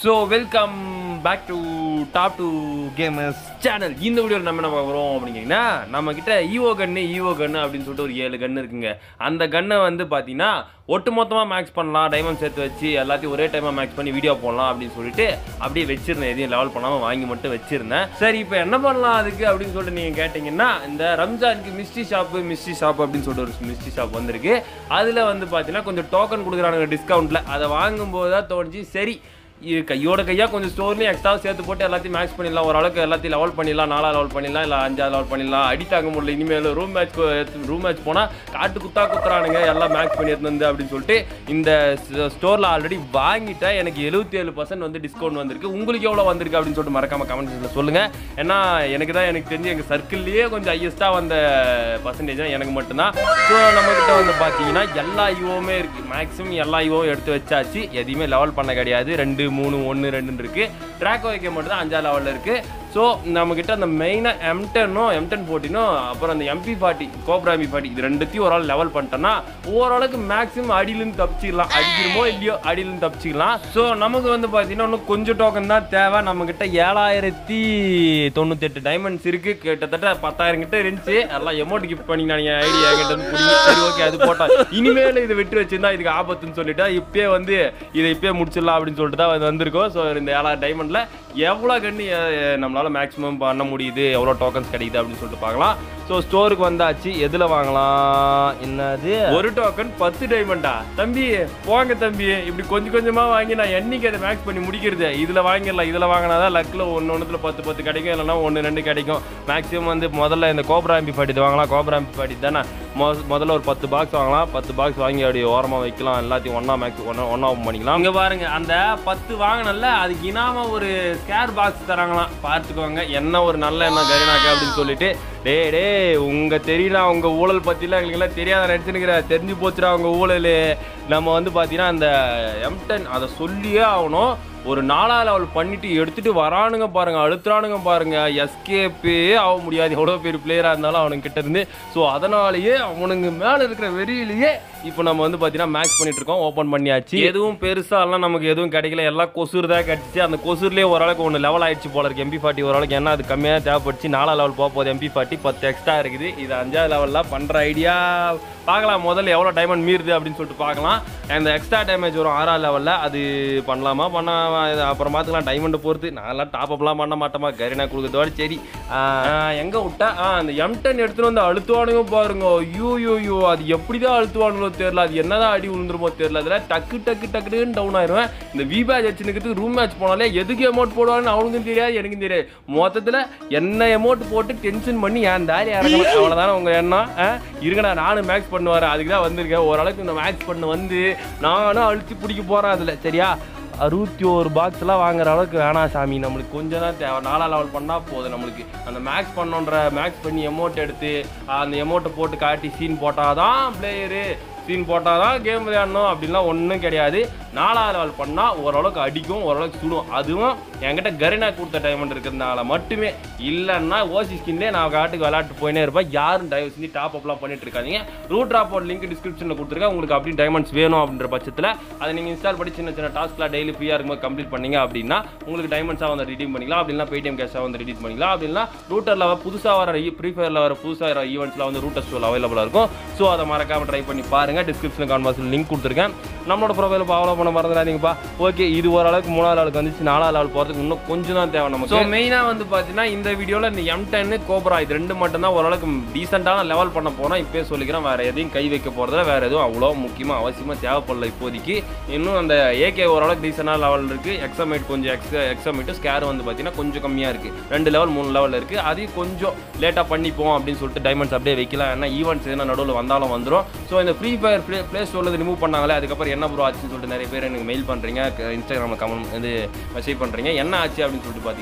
So welcome back to top two gamers channel இந்த வீடியோவில் நம்ம என்ன பார்க்குறோம் அப்படிங்கன்னா நம்ம கிட்ட ஈவோ கன்னு ஈவோ கன்னு அப்படின்னு சொல்லிட்டு ஒரு ஏழு கன்று இருக்குங்க அந்த கன்னை வந்து பார்த்தீங்கன்னா ஒட்டு மொத்தமாக மேக்ஸ் பண்ணலாம் டைமண்ட் சேர்த்து வச்சு எல்லாத்தையும் ஒரே டைமாக மேக்ஸ் பண்ணி வீடியோ போடலாம் அப்படின்னு சொல்லிட்டு அப்படியே வச்சிருந்தேன் எதையும் லெவல் பண்ணாமல் வாங்கி மட்டும் வச்சிருந்தேன் சரி இப்போ என்ன பண்ணலாம் அதுக்கு அப்படின்னு சொல்லிட்டு நீங்கள் கேட்டிங்கன்னா இந்த ரம்ஜானுக்கு மிஸ்டி ஷாப்பு மிஸ்டி ஷாப் அப்படின்னு சொல்லிட்டு ஒரு மிஸ்டி ஷாப் வந்திருக்கு அதில் வந்து பார்த்தீங்கன்னா கொஞ்சம் டோக்கன் கொடுக்குறானுங்க டிஸ்கவுண்ட்டில் அதை வாங்கும்போது தான் தோணுச்சு சரி இது கையோட கையாக கொஞ்சம் ஸ்டோர்லையும் எக்ஸ்ட்ரா சேர்த்து போட்டு எல்லாத்தையும் மேக்ஸ் பண்ணிடலாம் ஓரளவுக்கு எல்லாத்தையும் லெவல் பண்ணிடலாம் நாலா லெவல் பண்ணிடலாம் இல்லை அஞ்சாவது லெவல் பண்ணிடலாம் அடி தாங்க முடியல இனிமேல் ரூம் மேட்ச் ரூம் மேட்ச் போனால் காட்டு குத்தா குத்துறானுங்க எல்லாம் மேக்ஸ் பண்ணி எடுத்து வந்து அப்படின்னு சொல்லிட்டு இந்த ஸ்டோரில் ஆல்ரெடி வாங்கிட்டேன் எனக்கு எழுபத்தி ஏழு பர்சன்ட் வந்து டிஸ்கவுண்ட் வந்திருக்கு உங்களுக்கு எவ்வளோ வந்திருக்கு அப்படின்னு சொல்லிட்டு மறக்காம கமெண்ட் செக்ஷனில் சொல்லுங்கள் ஏன்னா எனக்கு தான் எனக்கு தெரிஞ்சு எங்கள் சர்க்கிள்லேயே கொஞ்சம் ஹையஸ்ட்டாக வந்த பர்சன்டேஜ் தான் எனக்கு மட்டும்தான் ஸோ நம்மக்கிட்ட வந்து பார்த்தீங்கன்னா எல்லா ஐவோவுமே இருக்குது மேக்ஸிமம் எல்லா ஐவோவும் எடுத்து வச்சாச்சு எதையுமே லெவல் பண்ண கிடையாது ரெண்டு மூணு ஒன்று ரெண்டுன்னு இருக்குது ட்ராக் வைக்க மட்டும் தான் அஞ்சாவது லெவலில் இருக்குது ஸோ நம்மக்கிட்ட அந்த மெயினாக எம்டென்னும் எம்டென் ஃபோர்ட்டினும் அப்புறம் அந்த M P forty cobra M P forty இது ரெண்டுத்தையும் ஒரு ஆள் லெவல் பண்ணிட்டோன்னா ஓரளவுக்கு மேக்ஸிமம் அடியிலேருந்து தப்பிச்சிக்கலாம் அடிக்கிறமோ இல்லையோ அடியிலேருந்து தப்பிச்சிக்கலாம் ஸோ நமக்கு வந்து பார்த்தீங்கன்னா இன்னும் கொஞ்சம் டோக்கன் தான் தேவை நம்மக்கிட்ட ஏழாயிரத்தி தொண்ணூத்தெட்டு டைமண்ட்ஸ் இருக்குது கிட்டத்தட்ட பத்தாயிரம் கிட்ட இருந்துச்சு எல்லாம் எமௌண்ட் கிஃப்ட் பண்ணி நான் ஐடியா என்கிட்ட இருந்து பிடிங்க சரி ஓகே அது போட்டா இனிமேல் இதை விட்டு வச்சிருந்தா இதுக்கு ஆபத்துன்னு சொல்லிட்டு இப்பயே வந்து இதை இப்பயே முடிச்சிடலாம் அப்படின்னு சொல்லிட்டு தான் இது வந்திருக்கோம் ஸோ இந்த ஏழாயிரம் டைமண்டில் எவ்வளோ கண்ணு எ- நம்மளால மேக்ஸிமம் பண்ண முடியுது எவ்வளோ டோக்கன்ஸ் கிடைக்குது அப்படின்னு சொல்லிட்டு பார்க்கலாம் ஸோ ஸ்டோருக்கு வந்தாச்சு எதில் வாங்கலாம் என்னது ஒரு டோக்கன் பத்து டைமண்டா தம்பி போங்க தம்பி இப்படி கொஞ்சம் கொஞ்சமாக வாங்கி நான் என்னைக்கு அதை மேக்ஸ் பண்ணி முடிக்கிறது இதில் வாங்கிடலாம் இதில் வாங்கினா தான் லக்கில் ஒன்று ஒன்றுத்துல பத்து பத்து கிடைக்கும் இல்லைன்னா ஒன்று ரெண்டு கிடைக்கும் மேக்ஸிமம் வந்து முதல்ல இந்த கோப்ரா எம்பி பாட்டி வாங்கலாம் கோப்ரா எம்பி பாட்டி தானே மொ- முதல்ல ஒரு பத்து பாக்ஸ் வாங்கலாம் பத்து பாக்ஸ் வாங்கி அப்படியே ஓரமாக வைக்கலாம் எல்லாத்தையும் ஒன்றா மேக்ஸ் ஒன்றா ஒன்றா ஓப்பன் பண்ணிக்கலாம் இங்கே பாருங்க அந்த பத்து வாங்கினல அதுக்கு இனாம ஒரு ஸ்கேர் பாக்ஸ் தராங்களாம் பார்த்துக்கோங்க என்ன ஒரு நல்ல எண்ணம் கரினாக்க அப்படின்னு சொல்லிட்டு டே டே உங்க தெரியல உங்க ஊழல் பத்திலாம் எங்களுக்கெல்லாம் தெரியாத நினச்சுனுக்கிற தெரிஞ்சு போச்சுடா உங்க ஊழல் நம்ம வந்து பார்த்தீங்கன்னா அந்த எம்டன் அதை சொல்லியே ஆகணும் ஒரு நாலா லெவல் பண்ணிட்டு எடுத்துட்டு வரானுங்க பாருங்க அழுத்துறானுங்க பாருங்க எஸ்கேப்பே ஆக முடியாது எவ்வளோ பெரிய பிளேயராக இருந்தாலும் அவனுங்க கிட்ட இருந்து ஸோ அதனாலேயே அவனுங்க மேலே இருக்கிற வெறியிலேயே இப்போ நம்ம வந்து பார்த்தீங்கன்னா மேக்ஸ் பண்ணிட்டு இருக்கோம் ஓப்பன் பண்ணியாச்சு எதுவும் பெருசாலாம் நமக்கு எதுவும் கிடைக்கல எல்லாம் கொசுர் தான் கிடச்சிச்சு அந்த கொசுர்லேயே ஓரளவுக்கு ஒன்று லெவல் ஆயிடுச்சு போல இருக்கு எம்பி ஃபார்ட்டி ஓரளவுக்கு என்ன அது கம்மியாக தேவைப்படுச்சு நாலா லெவல் போக போகுது எம்பி ஃபார்ட்டி பத்து எக்ஸ்ட்ரா இருக்குது இது அஞ்சாவது லெவலில் பண்ணுற ஐடியா பார்க்கலாம் முதல்ல எவ்வளோ டைமண்ட் மீறுது அப்படின்னு சொல்லிட்டு பார்க்கலாம் அந்த எக்ஸ்ட்ரா டேமேஜ் வரும் ஆறாவது லெவலில் அது பண்ணலாமா பண்ண அப்புறம் பார்த்துக்கலாம் டைமண்டை பொறுத்து நான்லாம் டாப் அப்லாம் பண்ண மாட்டோமா கரினா கொடுக்குறதோட சரி எங்கே விட்டா ஆ அந்த எம்டன் எடுத்துகிட்டு வந்து அழுத்துவானுங்க பாருங்க ஐயோ யோ யோ அது எப்படி தான் அழுத்துவானுங்களோ தெரியல அது என்னதான் அடி விழுந்துருமோ தெரியல அதில் டக்கு டக்கு டக்குன்னு டவுன் ஆயிடுவேன் இந்த வி பேட்ச் வச்சுனுக்கிறதுக்கு ரூம் மேட்ச் போனாலே எதுக்கு அமௌண்ட் போடுவான்னு அவனுக்கும் தெரியாது எனக்கும் தெரியாது மொத்தத்தில் என்ன அமௌண்ட் போட்டு டென்ஷன் பண்ணி ஏன் தாரி இறங்கணும் அவ்வளோதானே உங்கள் எண்ணம் ஆ? இருங்கடா நானும் மேக்ஸ் பண்ணுவார் அதுக்கு தான் வந்திருக்கேன் ஓரளவுக்கு இந்த மேக்ஸ் பண்ண வந்து நானும் அழுத்தி பிடிக்க போகிறேன் அதில் சரியா அறுபத்தி ஒரு பாக்ஸ்லாம் வாங்குற அளவுக்கு வேணாம் சாமி நம்மளுக்கு கொஞ்சம் தான் தேவை நாலா லெவல் பண்ணால் போதும் நம்மளுக்கு அந்த மேக்ஸ் பண்ணோன்ற மேக்ஸ் பண்ணி எமௌண்ட் எடுத்து அந்த எமௌண்ட்டை போட்டு காட்டி சீன் போட்டால் தான் பிளேயரு சீன் போட்டால் தான் கேம் விளையாடணும் அப்படின்லாம் ஒன்றும் கிடையாது நாலாவது லெவல் பண்ணால் ஓரளவுக்கு அடிக்கும் ஓரளவுக்கு சுடும் அதுவும் என்கிட்ட கரினா கொடுத்த டைமண்ட் இருக்கிறதுனால மட்டுமே இல்லைன்னா ஓசி ஸ்கின்லேயே நான் காட்டுக்கு விளையாட்டு போயினே இருப்பேன் யாரும் தயவு செஞ்சு டாப் அப்லாம் பண்ணிட்டு இருக்காதீங்க ரூட் ட்ராப்போட லிங்க் டிஸ்கிரிப்ஷனில் கொடுத்துருக்கேன் உங்களுக்கு அப்படி டைமண்ட்ஸ் வேணும் அப்படின்ற பட்சத்தில் அதை நீங்கள் இன்ஸ்டால் பண்ணி சின்ன சின்ன டாஸ்க்லாம் டெய்லி ஃப்ரீயாக இருக்கும்போது கம்ப்ளீட் பண்ணீங்க அப்படின்னா உங்களுக்கு டைமண்ட்ஸாக வந்து ரிடீம் பண்ணிக்கலாம் அப்படின்னா பேடிஎம் கேஷாக வந்து ரிடீம் பண்ணிக்கலாம் அப்படின்னா ரூட்டரில் புதுசாக வர ஃப்ரீ ஃபயரில் வர புதுசாக வர ஈவெண்ட்ஸில் வந்து ரூட்டர் ஸ்டோல் அவைலபிளாக இருக்கும் ஸோ அதை மறக்காம ட்ரை பண்ணி பாருங்க டிஸ்கிரிப்ஷன் கான்வாஸில் லிங்க் கொடுத்துருக்கேன் நம்மளோட ப்ரொஃபைல் ஃபாலோ பண்ண மறந்துடாதீங்கப்பா ஓகே இது ஓரளவுக்கு மூணாவது லெவலுக்கு வந்துச்சு நாலாவது லெவல் போகிறதுக்கு இன்னும் கொஞ்சம் தான் தேவை நமக்கு ஸோ மெயினாக வந்து பார்த்தீங்கன்னா இந்த வீடியோவில் இந்த எம் டென்னு கோப்ரா இது ரெண்டு மட்டும் தான் ஓரளவுக்கு டீசெண்டான லெவல் பண்ண போனால் இப்போயே சொல்லிக்கிறேன் வேறு எதையும் கை வைக்க போகிறதுல வேறு எதுவும் அவ்வளோ முக்கியமாக அவசியமாக தேவைப்படல இப்போதைக்கு இன்னும் அந்த ஏகே ஓரளவுக்கு டீசெண்டான லெவல் இருக்குது எக்ஸாமேட் கொஞ்சம் எக்ஸ் எக்ஸாமேட்டு ஸ்கேர் வந்து பார்த்தீங்கன்னா கொஞ்சம் கம்மியாக இருக்குது ரெண்டு லெவல் மூணு லெவல் இருக்குது அதையும் கொஞ்சம் லேட்டாக பண்ணிப்போம் அப்படின்னு சொல்லிட்டு டைமண்ட்ஸ் அப்படியே வைக்கலாம் ஏன்னா ஈவெண்ட்ஸ் எதுனா நடுவில் வந்தாலும் வந்துடும் ஸோ இந்த ஃப்ரீ ஃபயர் ப்ளே ப்ளே ஸ்டோரில் ரிமூவ் பண்ணாங்களே அதுக்கப்புறம் என்ன ப்ரோ ஆச்சுன்னு சொல்லிட்டு நிறைய பேர் எனக்கு மெயில் பண்ணுறீங்க இன்ஸ்டாகிராமில் கமெண்ட் இது மெசேஜ் பண்ணுறீங்க என்ன ஆச்சு அப்படின்னு சொல்லிட்டு பார்த்தீங்கன்னா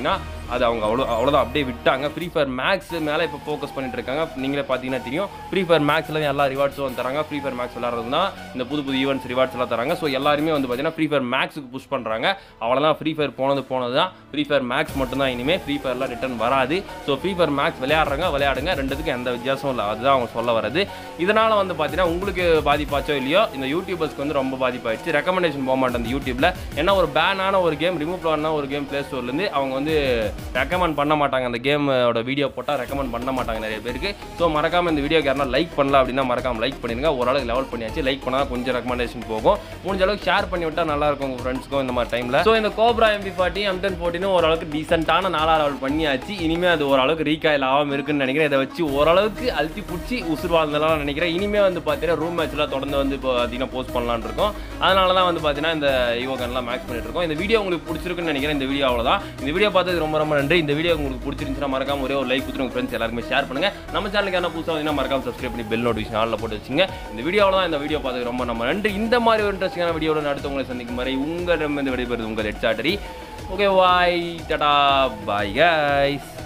அது அவங்க அவ்வளோ அவ்வளோதான் அப்படியே விட்டாங்க ஃப்ரீ ஃபயர் மேக்ஸ் மேலே இப்போ ஃபோக்கஸ் பண்ணிட்டு இருக்காங்க நீங்களே பார்த்தீங்கன்னா தெரியும் ஃப்ரீ ஃபயர் மேக்ஸில் எல்லா ரிவார்ட்ஸும் வந்து தராங்க ஃப்ரீ ஃபயர் மேக்ஸ் விளாட்றது தான் இந்த புது புது ஈவெண்ட்ஸ் ரிவார்ட்ஸ் எல்லாம் தராங்க ஸோ எல்லாருமே வந்து பார்த்தீங்கன்னா ஃப்ரீ ஃபயர் மேக்ஸுக்கு புஷ் பண்ணுறாங்க அவ்வளோதான் ஃப்ரீ ஃபயர் போனது போனது தான் ஃப்ரீ ஃபயர் மேக்ஸ் மட்டும்தான் இனிமேல் ஃப்ரீ ஃபயர்லாம் ரிட்டர்ன் வராது ஸோ ஃப்ரீ ஃபயர் மேக்ஸ் விளையாடுறாங்க விளையாடுங்க ரெண்டுத்துக்கும் எந்த வித்தியாசமும் இல்லை அதுதான் அவங்க சொல்ல வரது இதனால் வந்து பார்த்தீங்கன்னா உங்களுக்கு பாதிப்பாச்சோ இல்லையோ இந்த யூடியூபர்ஸ்க்கு வந்து ரொம்ப பாதிப்பாயிடுச்சு ரெக்கமெண்டேஷன் போக மாட்டேன் அந்த யூடியூப்ல ஏன்னா ஒரு பேனான ஒரு கேம் ரிமூவ் பண்ண ஒரு கேம் ப்ளே ஸ்டோர்லேருந்து அவங்க வந்து ரெக்கமெண்ட் பண்ண மாட்டாங்க அந்த கேமோட வீடியோ போட்டால் ரெக்கமெண்ட் பண்ண மாட்டாங்க நிறைய பேருக்கு ஸோ மறக்காம இந்த வீடியோ யாரா லைக் பண்ணலாம் அப்படின்னா மறக்காம லைக் பண்ணிருங்க ஓரளவுக்கு லெவல் பண்ணியாச்சு லைக் பண்ணால் கொஞ்சம் ரெக்கமெண்டேஷன் போகும் முடிஞ்ச அளவுக்கு ஷேர் பண்ணி விட்டா நல்லா இருக்கும் உங்கள் ஃப்ரெண்ட்ஸ்க்கும் இந்த மாதிரி டைமில் ஸோ இந்த cobra M P forty M ten ஃபோர்ட்டின்னு ஓரளவுக்கு டீசென்ட்டான நாலா லெவல் பண்ணியாச்சு இனிமேல் அது ஓரளவுக்கு ரீகாயில் ஆகாமல் இருக்குன்னு நினைக்கிறேன் இதை வச்சு ஓரளவுக்கு அழுத்தி பிடிச்சி உசுர் வாழ்ந்தெல்லாம் நினைக்கிறேன் இனிமேல் வந்து பார்த்தீங்கன்னா ரூம் மேட்ச்லாம் தொடர்ந்து வந்து இப்போ பார்த்தீங்கன்னா போஸ்ட் பண்ணலான்னு இருக்கோம் அதனால தான் வந்து பார்த்தீங்கன்னா இந்த ஈவோகன்லாம் மேக்ஸ் பண்ணிட்டு இருக்கோம் இந்த வீடியோ உங்களுக்கு பிடிச்சிருக்குன்னு நினைக்கிறேன் இந்த வீடியோ அவ்வளோதான் இந்த வீடியோ பார்த்தது ரொம்ப ரொம்ப நன்றி இந்த வீடியோ உங்களுக்கு பிடிச்சிருந்துச்சுன்னா மறக்காம ஒரே ஒரு லைக் கொடுத்து உங்க ஃப்ரெண்ட்ஸ் எல்லாருமே ஷேர் பண்ணுங்க நம்ம சேனலுக்கு என்ன புதுசாக வந்தீங்கன்னா மறக்காம சப்ஸ்கிரைப் பண்ணி பெல் நோட்டிஃபிகேஷன் ஆளில் போட்டு வச்சுங்க இந்த வீடியோ அவ்வளோதான் இந்த வீடியோ பார்த்தது ரொம்ப நம்ம நன்றி இந்த மாதிரி ஒரு இன்ட்ரெஸ்டிங்கான வீடியோட அடுத்து உங்களை சந்திக்கும் வரை உங்களிடம் விடைபெறுது உங்கள் ஹெட் சாட்டரி okay bye tata bye guys